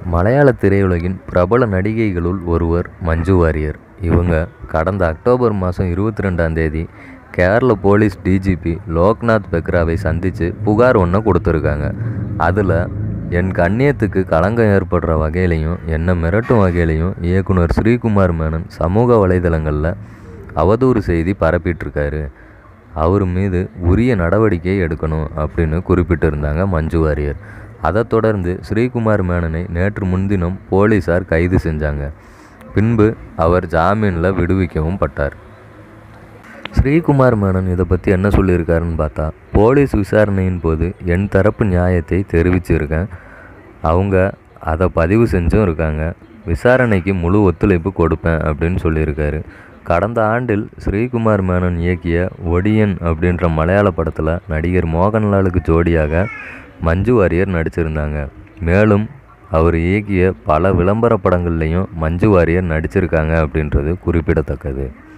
மலையாள திரையுலகின் பிரபல நடிகைகளுள் ஒருவர் மஞ்சு வாரியர் இவங்க கடந்த அக்டோபர் மாதம் இருபத்தி ரெண்டாம் தேதி கேரள போலீஸ் டிஜிபி லோக்நாத் பெக்ராவை சந்தித்து புகார் ஒன்று கொடுத்துருக்காங்க அதில் என் கண்ணியத்துக்கு களங்கம் ஏற்படுற வகையிலையும் என்னை மிரட்டும் வகையிலையும் இயக்குனர் ஸ்ரீகுமார் மேனன் சமூக வலைதளங்களில் அவதூறு செய்தி பரப்பிட்டிருக்காரு அவர் மீது உரிய நடவடிக்கை எடுக்கணும் அப்படின்னு குறிப்பிட்டிருந்தாங்க மஞ்சு வாரியர் அதைத் தொடர்ந்து ஸ்ரீகுமார் மேனனை நேற்று முன்தினம் போலீஸார் கைது செஞ்சாங்க பின்பு அவர் ஜாமீனில் விடுவிக்கவும் பட்டார் ஸ்ரீகுமார் மேனன் இதை பற்றி என்ன சொல்லியிருக்காருன்னு பார்த்தா போலீஸ் விசாரணையின் போது என் தரப்பு நியாயத்தை தெரிவிச்சிருக்கேன் அவங்க அதை பதிவு செஞ்சும் இருக்காங்க விசாரணைக்கு முழு ஒத்துழைப்பு கொடுப்பேன் அப்படின்னு சொல்லியிருக்காரு கடந்த ஆண்டில் ஸ்ரீகுமார் மேனன் இயக்கிய ஒடியன் அப்படின்ற மலையாள படத்தில் நடிகர் மோகன்லாலுக்கு ஜோடியாக மஞ்சு வாரியர் நடிச்சிருந்தாங்க மேலும் அவர் இயக்கிய பல விளம்பர படங்கள்லையும் மஞ்சு வாரியர் நடிச்சிருக்காங்க அப்படின்றது குறிப்பிடத்தக்கது